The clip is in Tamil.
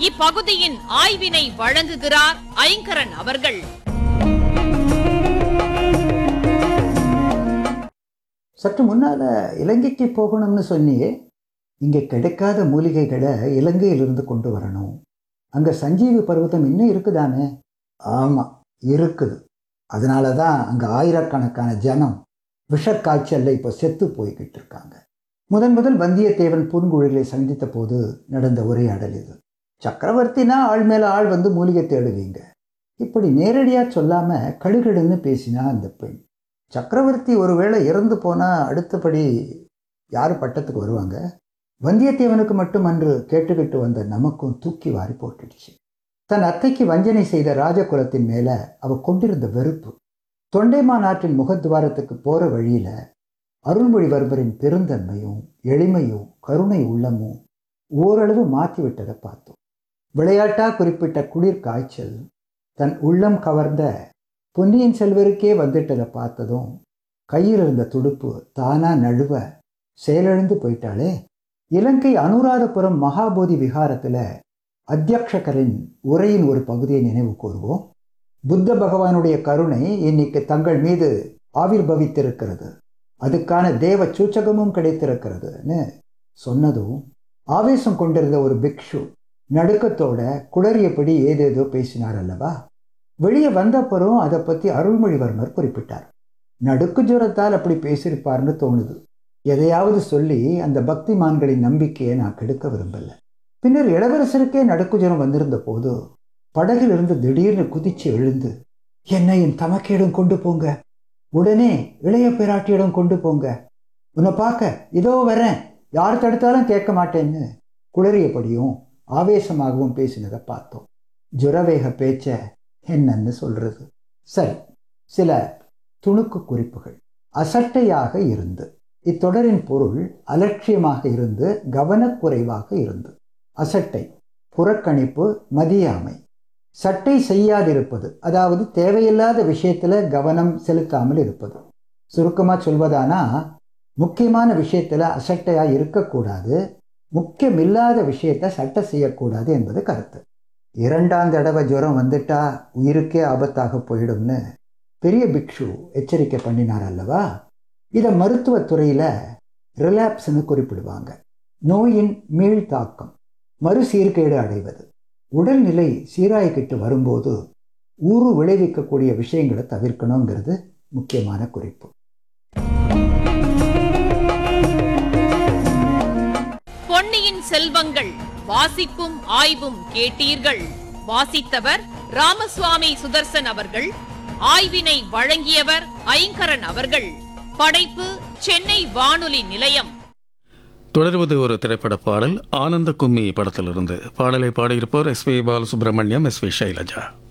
இப்பகுதியின் ஆய்வினை வழங்குகிறார் ஐங்கரன் அவர்கள் சற்று முன்னால இலங்கைக்கு போகணும்னு சொன்னியே இங்கே கிடைக்காத மூலிகைகளை இலங்கையிலிருந்து கொண்டு வரணும் அங்கே சஞ்சீவி பர்வதம் இன்னும் இருக்குதானே ஆமாம் இருக்குது அதனால தான் அங்கே ஆயிரக்கணக்கான ஜனம் விஷக்காய்ச்சல்ல இப்போ செத்து போய்கிட்டு இருக்காங்க முதன் முதல் வந்தியத்தேவன் பூங்குழலியை சந்தித்த போது நடந்த உரையாடல் இது சக்கரவர்த்தினா ஆள் மேல ஆள் வந்து மூலிகை தேடுவீங்க இப்படி நேரடியாக சொல்லாம கடுகடுன்னு பேசினா அந்த பெண் சக்கரவர்த்தி ஒருவேளை இறந்து போனால் அடுத்தபடி யார் பட்டத்துக்கு வருவாங்க வந்தியத்தேவனுக்கு மட்டும் அன்று கேட்டுக்கிட்டு வந்த நமக்கும் தூக்கி வாரி போட்டுடுச்சு தன் அத்தைக்கு வஞ்சனை செய்த ராஜகுலத்தின் மேலே அவ கொண்டிருந்த வெறுப்பு தொண்டைமான் ஆற்றின் முகத்துவாரத்துக்கு போகிற வழியில் அருள்மொழிவர்மரின் பெருந்தன்மையும் எளிமையும் கருணை உள்ளமும் ஓரளவு மாற்றி விட்டதை பார்த்தோம் விளையாட்டா குறிப்பிட்ட குளிர் காய்ச்சல் தன் உள்ளம் கவர்ந்த பொன்னியின் செல்வருக்கே வந்துட்டதை பார்த்ததும் கையில் இருந்த துடுப்பு தானா நழுவ செயலிழந்து போயிட்டாளே இலங்கை அனுராதபுரம் மகாபோதி விகாரத்தில் அத்தியக்ஷகரின் உரையின் ஒரு பகுதியை நினைவு கூறுவோம் புத்த பகவானுடைய கருணை இன்னைக்கு தங்கள் மீது ஆவிர்பவித்திருக்கிறது அதுக்கான தேவ சூச்சகமும் கிடைத்திருக்கிறதுன்னு சொன்னதும் ஆவேசம் கொண்டிருந்த ஒரு பிக்ஷு நடுக்கத்தோட குளறியபடி ஏதேதோ பேசினார் அல்லவா வெளியே வந்தப்பறம் அதை பற்றி அருள்மொழிவர்மர் குறிப்பிட்டார் நடுக்கு ஜுரத்தால் அப்படி பேசியிருப்பார்னு தோணுது எதையாவது சொல்லி அந்த பக்திமான்களின் நம்பிக்கையை நான் கெடுக்க விரும்பல பின்னர் இளவரசருக்கே நடுக்கு ஜுரம் வந்திருந்த போது படகிலிருந்து திடீர்னு குதிச்சு எழுந்து என்னை என் தமக்கையிடம் கொண்டு போங்க உடனே இளைய பிராட்டியிடம் கொண்டு போங்க உன்னை பார்க்க இதோ வரேன் யார் தடுத்தாலும் கேட்க மாட்டேன்னு குளறியபடியும் ஆவேசமாகவும் பேசினதை பார்த்தோம் ஜுரவேக பேச்ச என்னன்னு சொல்றது சரி சில துணுக்கு குறிப்புகள் அசட்டையாக இருந்து இத்தொடரின் பொருள் அலட்சியமாக இருந்து கவனக்குறைவாக இருந்து அசட்டை புறக்கணிப்பு மதியாமை சட்டை செய்யாதிருப்பது அதாவது தேவையில்லாத விஷயத்துல கவனம் செலுத்தாமல் இருப்பது சுருக்கமாக சொல்வதானா முக்கியமான விஷயத்துல அசட்டையா இருக்கக்கூடாது முக்கியமில்லாத விஷயத்த சட்டை செய்யக்கூடாது என்பது கருத்து இரண்டாம் தடவை ஜுரம் வந்துட்டா உயிருக்கே ஆபத்தாக போயிடும்னு பெரிய பிக்ஷு எச்சரிக்கை பண்ணினார் அல்லவா இதை மருத்துவத்துறையில் ரிலாப்ஸ்னு குறிப்பிடுவாங்க நோயின் மீள் தாக்கம் மறுசீர்கேடு அடைவது உடல்நிலை சீராய்கிட்டு வரும்போது ஊறு விளைவிக்கக்கூடிய விஷயங்களை தவிர்க்கணுங்கிறது முக்கியமான குறிப்பு பொன்னியின் செல்வங்கள் வாசிப்பும் ஆய்வும் கேட்டீர்கள் வாசித்தவர் ராமசுவாமி சுதர்சன் அவர்கள் ஆய்வினை வழங்கியவர் ஐங்கரன் அவர்கள் படைப்பு சென்னை வானொலி நிலையம் தொடர்வது ஒரு திரைப்பட பாடல் ஆனந்த கும்மி படத்திலிருந்து பாடலை பாடியிருப்பவர் S P Balasubrahmanyam S V Shailaja